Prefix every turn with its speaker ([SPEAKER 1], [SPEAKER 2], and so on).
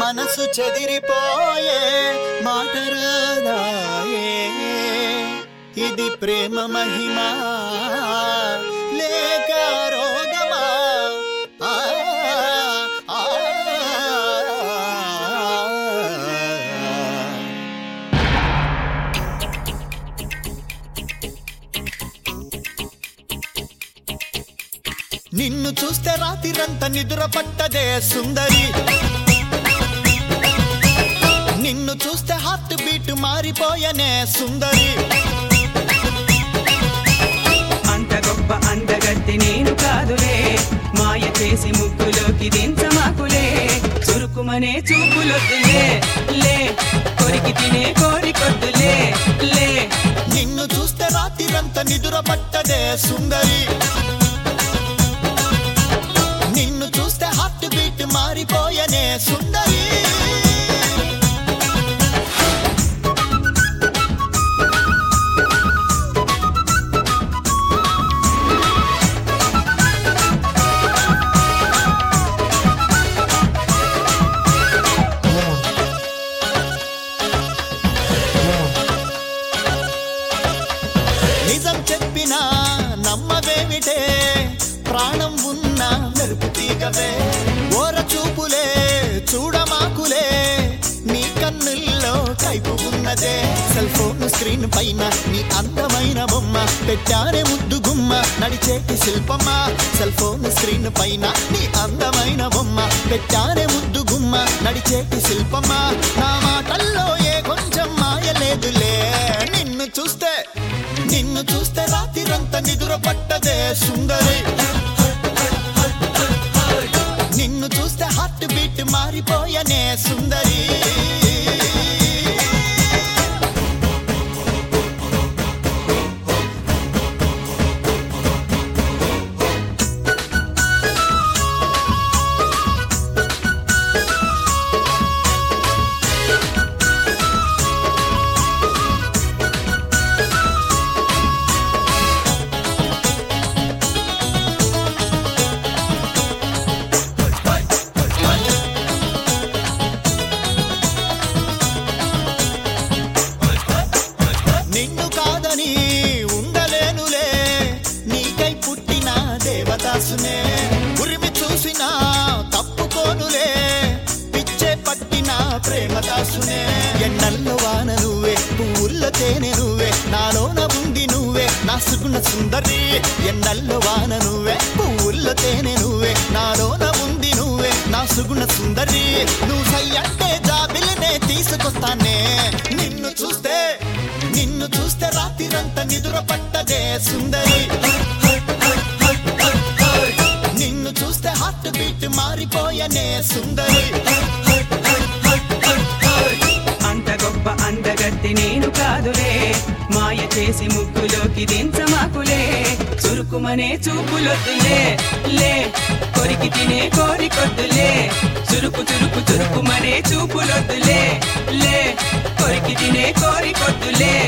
[SPEAKER 1] మనసు చెదిరిపోయే మాట రాదాయే ఇది ప్రేమ మహిమా లేక రోగమా ఆ, ఆ, ఆ. నిన్ను చూస్తే రాత్రిరంతా నిద్ర పట్టదే సుందరి నిన్ను చూస్తే హార్ట్ బీట్ మారిపోయనే సుందరి
[SPEAKER 2] అంత గొప్ప అందగత్తి నేను కాదులే మాయ చేసి ముగ్గులోకి దించమాకులే చురుకుమనే చూపులొద్దులే లే కొరికి తినే కోరికొద్దులే లే
[SPEAKER 1] నిన్ను చూస్తే రాత్రిరంతా నిద్ర పట్టదే సుందరి నిన్ను చూస్తే హార్ట్ బీట్ మారిపోయనే సుందరి నిజం చెప్పినా నమ్మవేమిటే ప్రాణం ఉన్న మెరుపు తీగవే ఓర చూపులే చూడమాకులే నీ కన్నుల్లో కైపు ఉన్నదే సెల్ ఫోన్ స్క్రీన్ పైన నీ అందమైన బొమ్మ పెట్టానే ముద్దు గుమ్మ నడిచేటి శిల్పమా సెల్ ఫోన్ స్క్రీన్ పైన నీ అందమైన బొమ్మ పెట్టానే ముద్దు గుమ్మ నడిచేటి శిల్పమా నా మాటల్లో ఏ కొంచెం మాయలేదులే నిన్ను చూస్తే నిన్ను చూస్తే రాత్రిరంతా నిదుర పట్టదే సుందరి నిన్ను చూస్తే హార్ట్ బీట్ మారిపోయనే సుందరి నిన్ను కాదని ఉండలేనులే నీకై పుట్టిన దేవదాసునే ఉరిమి చూసినా తప్పుకోనులే పిచ్చే పట్టిన ప్రేమదాసునే ఎన్నల్లో వాన నువ్వే పువ్వుల్లో తేనె నువ్వే నాలోన ఉంది నువ్వే నా సుగుణ సుందరి ఎన్నల్లో వాన నువ్వే పువ్వుల్లో తేనె నువ్వే నాలోన ఉంది నువ్వే నా సుగుణ సుందరి నువ్వు సై అంటే జాబిలినే తీసుకొస్తానే నిన్ను చూస్తే నిన్ను చూస్తే రాత్రిరంతా నిదుర పట్టదే సుందరి నిన్ను చూస్తే హార్ట్ బీట్ మారిపోయనే సుందరి
[SPEAKER 2] అంత గొప్ప అందగత్తి నేను కాదులే మాయ చేసి ముగ్గులోకి దించమాకులే చురుకుమనే చూపులొద్దులే లే కొరికి తినే కోరికొద్దులే చురుకు చురుకు చురుకుమనే చూపులొద్దులే లే కొరికి తినే కోరికొద్దులే